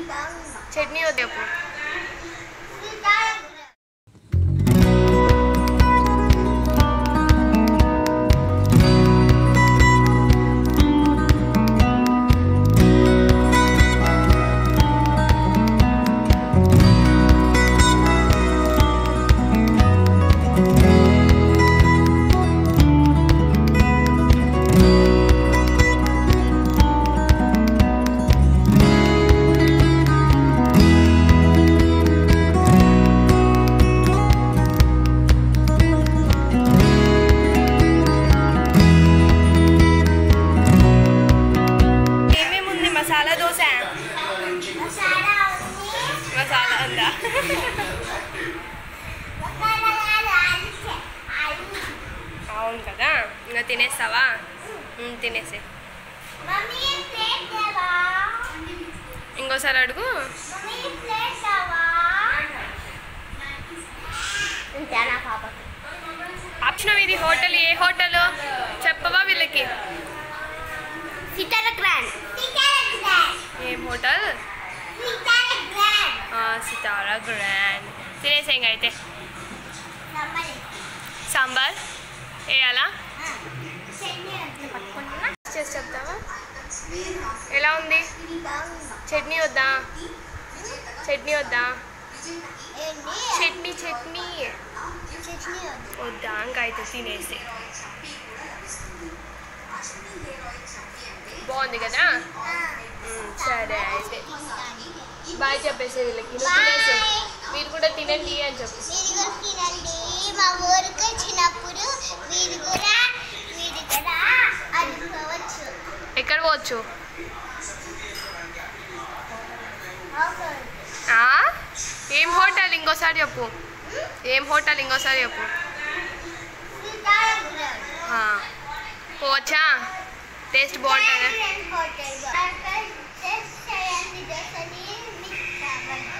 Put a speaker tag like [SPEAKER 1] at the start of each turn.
[SPEAKER 1] చట్నీ వద్దు చెప్పు ఏమేమి ఉంది మసాలా దోశ మసాలా ఉందా అవును కదా ఇంకా తినేస్తావా ఉమ్, తినేసే ఇంకోసారి అడుగు ఆప్షన్ ఇది హోటల్ ఏ హోటల్ చెప్పవా వీళ్ళకి
[SPEAKER 2] సితారా గ్రాండ్
[SPEAKER 1] ఏం హోటల్ ఆ, సితారా గ్రాండ్ తినేసే ఇంకా అయితే సాంబార్ వేయాలా చేసి చెప్తావా ఎలా ఉంది చట్నీ వద్దా చట్నీ వద్దా చట్నీ చట్నీ వద్దా ఇంకా అయితే తినేసి బాగుంది కదా ఉమ్, సరే అయితే బాయ్ చెప్పేసి వీళ్ళకి నువ్వు తినేసే మీరు కూడా తినండి అని చెప్పు
[SPEAKER 2] మీరు కూడా తినండి మా ఊరికి వచ్చినప్పుడు మీరు కూడా మీరు కూడా అనుకోవచ్చు
[SPEAKER 1] ఎక్కడ పోవచ్చు ఆ? ఏం హోటల్ ఇంకోసారి చెప్పు ఏం హోటల్ ఇంకోసారి చెప్పు ఆ. పోవచ్చా టేస్ట్ బాగుంటుందా
[SPEAKER 2] హోటల్ టెస్ట్ చేయండి దోశని మీకు కావాలి